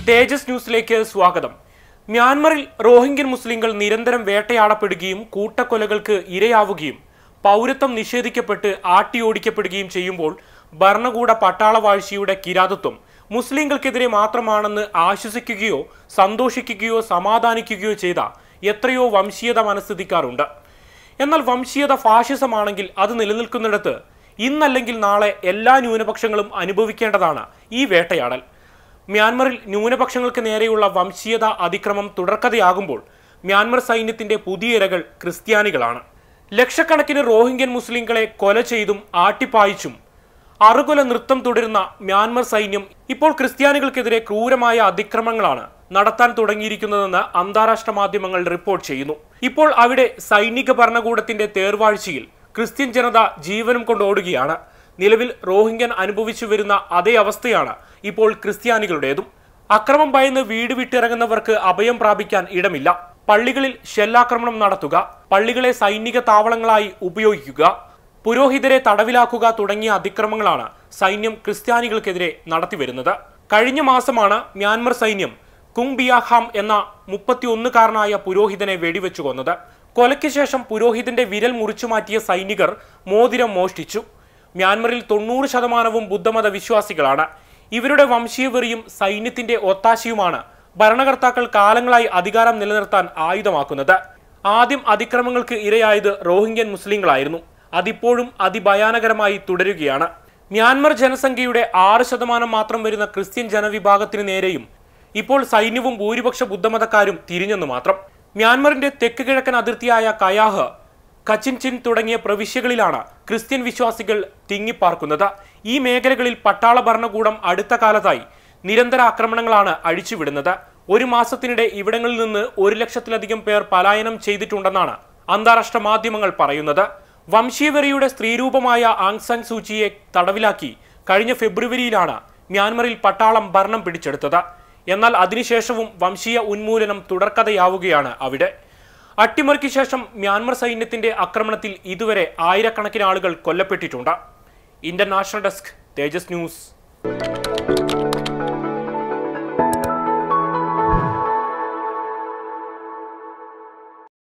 തേജസ് ന്യൂസിലേക്ക് സ്വാഗതം മ്യാൻമറിൽ റോഹിംഗ്യൻ മുസ്ലിങ്ങൾ നിരന്തരം വേട്ടയാടപ്പെടുകയും കൂട്ടക്കൊലകൾക്ക് ഇരയാവുകയും പൗരത്വം നിഷേധിക്കപ്പെട്ട് ആട്ടിയോടിക്കപ്പെടുകയും ചെയ്യുമ്പോൾ ഭരണകൂട പട്ടാളവാഴ്ചയുടെ കിരാതത്വം മുസ്ലിങ്ങൾക്കെതിരെ മാത്രമാണെന്ന് ആശ്വസിക്കുകയോ സന്തോഷിക്കുകയോ സമാധാനിക്കുകയോ ചെയ്ത എത്രയോ വംശീയത മനസ്ഥിതിക്കാറുണ്ട് എന്നാൽ വംശീയത ഫാഷിസമാണെങ്കിൽ അത് നിലനിൽക്കുന്നിടത്ത് ഇന്നല്ലെങ്കിൽ നാളെ എല്ലാ ന്യൂനപക്ഷങ്ങളും അനുഭവിക്കേണ്ടതാണ് ഈ വേട്ടയാടൽ മ്യാൻമറിൽ ന്യൂനപക്ഷങ്ങൾക്ക് നേരെയുള്ള വംശീയത അതിക്രമം തുടർക്കഥയാകുമ്പോൾ മ്യാൻമർ സൈന്യത്തിന്റെ പുതിയ ഇരകൾ ക്രിസ്ത്യാനികളാണ് ലക്ഷക്കണക്കിന് റോഹിംഗ്യൻ മുസ്ലിങ്ങളെ കൊല ചെയ്തും ആട്ടിപ്പായിച്ചും അറുകൊല നൃത്തം തുടരുന്ന മ്യാൻമർ സൈന്യം ഇപ്പോൾ ക്രിസ്ത്യാനികൾക്കെതിരെ ക്രൂരമായ അതിക്രമങ്ങളാണ് നടത്താൻ തുടങ്ങിയിരിക്കുന്നതെന്ന് അന്താരാഷ്ട്ര മാധ്യമങ്ങൾ റിപ്പോർട്ട് ചെയ്യുന്നു ഇപ്പോൾ അവിടെ സൈനിക ഭരണകൂടത്തിന്റെ തേർവാഴ്ചയിൽ ക്രിസ്ത്യൻ ജനത ജീവനും കൊണ്ടോടുകയാണ് നിലവിൽ റോഹിംഗ്യൻ അനുഭവിച്ചു വരുന്ന അതേ അവസ്ഥയാണ് ഇപ്പോൾ ക്രിസ്ത്യാനികളുടേതും അക്രമം ഭയന്ന് വീട് വിട്ടിറങ്ങുന്നവർക്ക് അഭയം പ്രാപിക്കാൻ ഇടമില്ല പള്ളികളിൽ ഷെല്ലാക്രമണം നടത്തുക പള്ളികളെ സൈനിക താവളങ്ങളായി ഉപയോഗിക്കുക പുരോഹിതരെ തടവിലാക്കുക തുടങ്ങിയ അതിക്രമങ്ങളാണ് സൈന്യം ക്രിസ്ത്യാനികൾക്കെതിരെ നടത്തിവരുന്നത് കഴിഞ്ഞ മാസമാണ് മ്യാൻമർ സൈന്യം കുങ് ബിയാഹാം എന്ന മുപ്പത്തിയൊന്നുകാരനായ പുരോഹിതനെ വെടിവെച്ചു കൊന്നത് കൊലയ്ക്ക് ശേഷം പുരോഹിതന്റെ വിരൽ മുറിച്ചു മാറ്റിയ സൈനികർ മോതിരം മോഷ്ടിച്ചു മ്യാൻമറിൽ തൊണ്ണൂറ് ശതമാനവും ബുദ്ധമത വിശ്വാസികളാണ് ഇവരുടെ വംശീയവെറിയും സൈന്യത്തിന്റെ ഒത്താശയുമാണ് ഭരണകർത്താക്കൾ കാലങ്ങളായി അധികാരം നിലനിർത്താൻ ആയുധമാക്കുന്നത് ആദ്യം അതിക്രമങ്ങൾക്ക് ഇരയായത് റോഹിംഗ്യൻ മുസ്ലിങ്ങളായിരുന്നു അതിപ്പോഴും അതിഭയാനകരമായി തുടരുകയാണ് മ്യാൻമർ ജനസംഖ്യയുടെ ആറ് ശതമാനം മാത്രം വരുന്ന ക്രിസ്ത്യൻ ജനവിഭാഗത്തിന് നേരെയും ഇപ്പോൾ സൈന്യവും ഭൂരിപക്ഷ ബുദ്ധമതക്കാരും തിരിഞ്ഞെന്ന് മാത്രം മ്യാൻമറിന്റെ തെക്ക് കിഴക്കൻ അതിർത്തിയായ കയാഹ് കച്ചിൻചിൻ തുടങ്ങിയ പ്രവിശ്യകളിലാണ് ക്രിസ്ത്യൻ വിശ്വാസികൾ തിങ്ങിപ്പാർക്കുന്നത് ഈ മേഖലകളിൽ പട്ടാള ഭരണകൂടം അടുത്ത കാലത്തായി നിരന്തര ആക്രമണങ്ങളാണ് അഴിച്ചുവിടുന്നത് ഒരു മാസത്തിനിടെ ഇവിടങ്ങളിൽ നിന്ന് ഒരു ലക്ഷത്തിലധികം പേർ പലായനം ചെയ്തിട്ടുണ്ടെന്നാണ് അന്താരാഷ്ട്ര മാധ്യമങ്ങൾ പറയുന്നത് വംശീയവെറിയുടെ സ്ത്രീരൂപമായ ആങ് സാൻ സൂചിയെ തടവിലാക്കി കഴിഞ്ഞ ഫെബ്രുവരിയിലാണ് മ്യാൻമറിൽ പട്ടാളം ഭരണം പിടിച്ചെടുത്തത് എന്നാൽ അതിനുശേഷവും വംശീയ ഉന്മൂലനം തുടർക്കഥയാവുകയാണ് അവിടെ അട്ടിമറിക്ക് ശേഷം മ്യാൻമർ സൈന്യത്തിന്റെ ആക്രമണത്തിൽ ഇതുവരെ ആയിരക്കണക്കിന് ആളുകൾ കൊല്ലപ്പെട്ടിട്ടുണ്ട് ഇന്റർനാഷണൽ ഡെസ്ക് തേജസ് ന്യൂസ്